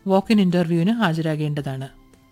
Walk in ഇന്റർവ്യൂവിന് ഹാജരാകേണ്ടതാണ്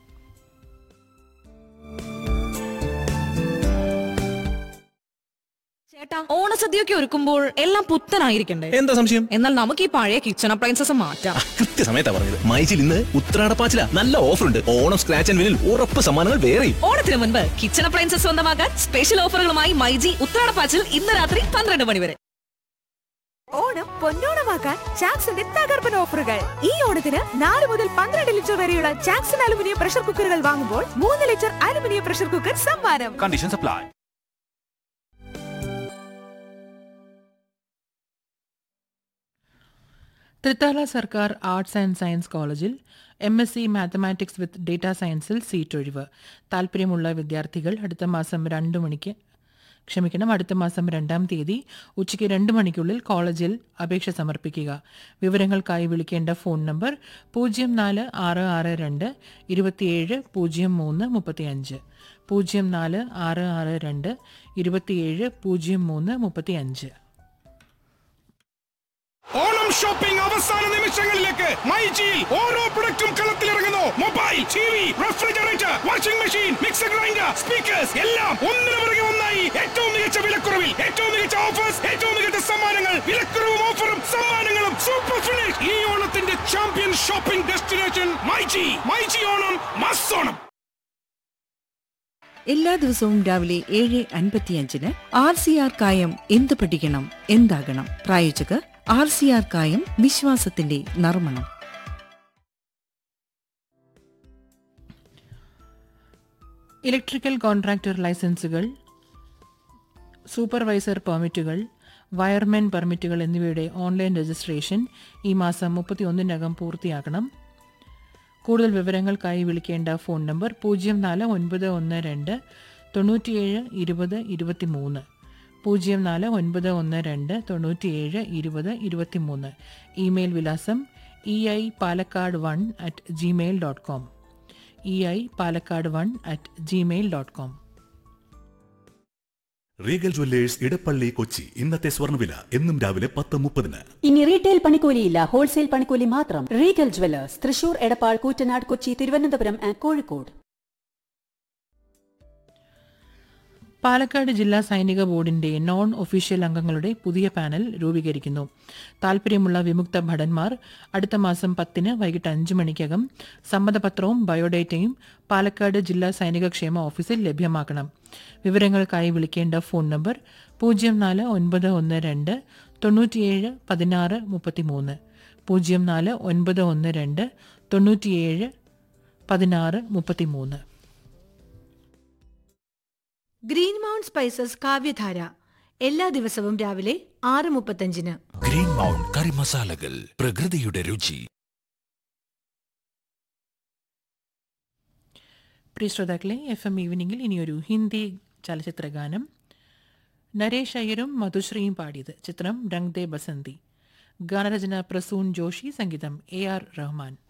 ചേട്ടാ ഓണസദ്യയൊക്കെ ഒരുക്കുമ്പോൾ എല്ലാം പുത്തനായിരിക്കണ്ടേ എന്താ സംശയം എന്നാൽ നമുക്ക് ഈ പഴയ കിച്ചൺ അപ്ലയൻസസ് മാറ്റാം കൃത്യസമയത്താ പറഞ്ഞത് മൈജിൽ ഇന്ന് ഉത്രാടപ്പാച്ചില നല്ല ഓഫർ ഉണ്ട് ഓണം സ്ക്രാച്ച് ആൻഡ് വിനിൽ ഉറപ്പ് സമ്മാനങ്ങൾ വേറെയും ഓണത്തിന് മുൻപ് കിച്ചൺ അപ്ലയൻസസ് സ്വന്തമാക്കാൻ സ്പെഷ്യൽ ഓഫറുകളുമായി മൈജി ഉത്രാടപ്പാച്ചിൽ ഇന്ന് രാത്രി പന്ത്രണ്ട് മണി വരെ ഓണം പൊന്നോണമാക്കാൻ ചാക്സിന്റെ തകർപ്പൻ ഓഫറുകൾ ഈ ഓണത്തിന് നാല് മുതൽ പന്ത്രണ്ട് ലിറ്റർ വരെയുള്ള ചാക്സൺ അലുമിനിയം പ്രഷർ കുക്കറുകൾ വാങ്ങുമ്പോൾ മൂന്ന് ലിറ്റർ അലുമിനിയം പ്രഷർ കുക്കർ സമ്മാനം Conditions apply. തൃത്താല സർക്കാർ ആർട്സ് ആൻഡ് സയൻസ് കോളേജിൽ M S C mathematics with data സയൻസിൽ സീറ്റ് ഒഴിവ് താല്പര്യമുള്ള വിദ്യാർത്ഥികൾ അടുത്ത മാസം രണ്ട് മണിക്ക് ക്ഷമിക്കണം അടുത്ത മാസം രണ്ടാം തീയതി ഉച്ചയ്ക്ക് രണ്ട് മണിക്കുള്ളിൽ കോളേജിൽ അപേക്ഷ സമർപ്പിക്കുക വിവരങ്ങൾക്കായി വിളിക്കേണ്ട ഫോൺ നമ്പർ പൂജ്യം നാല് ആറ് ആറ് രണ്ട് ഇരുപത്തിയേഴ് പൂജ്യം മൂന്ന് മുപ്പത്തിയഞ്ച് പൂജ്യം നാല് ആറ് ആറ് രണ്ട് ഇരുപത്തിയേഴ് പൂജ്യം മൂന്ന് മുപ്പത്തിയഞ്ച് ഓണം ഷോപ്പിംഗ് അവസാന നിമിഷങ്ങളിലേക്ക് മൈജിയിൽ ഓരോ പ്രൊഡക്റ്റും കളത്തിലിറങ്ങുന്നു mobile T V refrigerator washing machine mixer grinder speakers എല്ലാം ഒന്നിനു പുറകെ ഒന്നായി ഏറ്റവും മികച്ച വിലക്കുറവിൽ ഏറ്റവും മികച്ച ഓഫേഴ്സ് ഏറ്റവും മികച്ച സമ്മാനങ്ങൾ വിലക്കുറവും ഓഫറും സമ്മാനങ്ങളും സൂപ്പർ ഫിനിഷ് ഈ ഓണത്തിന്റെ champion shopping destination myG myG Onam mass Onam എല്ലാ ദിവസവും രാവിലെ ഏഴ് അൻപത്തിയഞ്ചിന് ആർ സി ആർ കായം എന്ത് പഠിക്കണം എന്താകണം പ്രായോജകർ ആർ സി ആർ കായം വിശ്വാസത്തിന്റെ നർമ്മണം ഇലക്ട്രിക്കൽ കോൺട്രാക്ടർ ലൈസൻസുകൾ സൂപ്പർവൈസർ പെർമിറ്റുകൾ വയർമെൻ പെർമിറ്റുകൾ എന്നിവയുടെ ഓൺലൈൻ രജിസ്ട്രേഷൻ ഈ മാസം മുപ്പത്തിയൊന്നിനകം പൂർത്തിയാക്കണം കൂടുതൽ വിവരങ്ങൾക്കായി വിളിക്കേണ്ട ഫോൺ നമ്പർ പൂജ്യം നാല് ഒൻപത് ഒന്ന് രണ്ട് തൊണ്ണൂറ്റിയേഴ് ഇരുപത് ഇരുപത്തിമൂന്ന് പൂജ്യം നാല് ഒൻപത് ഒന്ന് രണ്ട് തൊണ്ണൂറ്റിയേഴ് ഇരുപത് ഇരുപത്തിമൂന്ന് ഇമെയിൽ വിലാസം E I Palakkad one at Gmail dot com E I Palakkad one at Gmail dot com Regal Jewellers Edappally Kochi ഇന്നത്തെ സ്വർണ്ണവില എന്നും രാവിലെ പത്ത് മുപ്പതിന് ഇനി റീറ്റെയിൽ പണിക്കൂലിയില്ല ഹോൾസെയിൽ പണിക്കൂലി മാത്രം റീഗൽ ജ്വല്ലേഴ്സ് തൃശൂർ എടപ്പാൾ കൂറ്റനാട് കൊച്ചി തിരുവനന്തപുരം ആൻഡ് കോഴിക്കോട് പാലക്കാട് ജില്ലാ സൈനിക ബോർഡിന്റെ നോൺ ഒഫീഷ്യൽ അംഗങ്ങളുടെ പുതിയ പാനൽ രൂപീകരിക്കുന്നു താൽപര്യമുള്ള വിമുക്ത ഭടന്മാർ അടുത്ത മാസം പത്തിന് വൈകിട്ട് അഞ്ച് മണിക്കകം സമ്മതപത്രവും ബയോഡേറ്റയും പാലക്കാട് ജില്ലാ സൈനിക ക്ഷേമ ഓഫീസിൽ ലഭ്യമാക്കണം വിവരങ്ങൾക്കായി വിളിക്കേണ്ട ഫോൺ നമ്പർ പൂജ്യം നാല് ഒൻപത് ഒന്ന് രണ്ട് തൊണ്ണൂറ്റിയേഴ് പതിനാറ് മുപ്പത്തിമൂന്ന് പൂജ്യം നാല് ഒൻപത് ഒന്ന് രണ്ട് തൊണ്ണൂറ്റിയേഴ് പതിനാറ് മുപ്പത്തിമൂന്ന് ഗ്രീൻ മൗണ്ട് സ്പൈസസ് കാവ്യധാര എല്ലാ ദിവസവും രാവിലെ ആറ് മുപ്പത്തഞ്ചിന് ഗ്രീൻ മൗണ്ട് കറി മസാലകൾ പ്രകൃതിയുടെ രുചി പ്രിയ ശ്രോതാക്കളെ എഫ് എം ഈവനിങ്ങിൽ ഇനിയൊരു ഹിന്ദി ചലച്ചിത്ര ഗാനം നരേഷ് അയ്യരും മധുശ്രീയും പാടിയത് ചിത്രം രംഗ് ദേ ബസന്തി ഗാനരചന പ്രസൂൺ ജോഷി സംഗീതം എ ആർ റഹ്മാൻ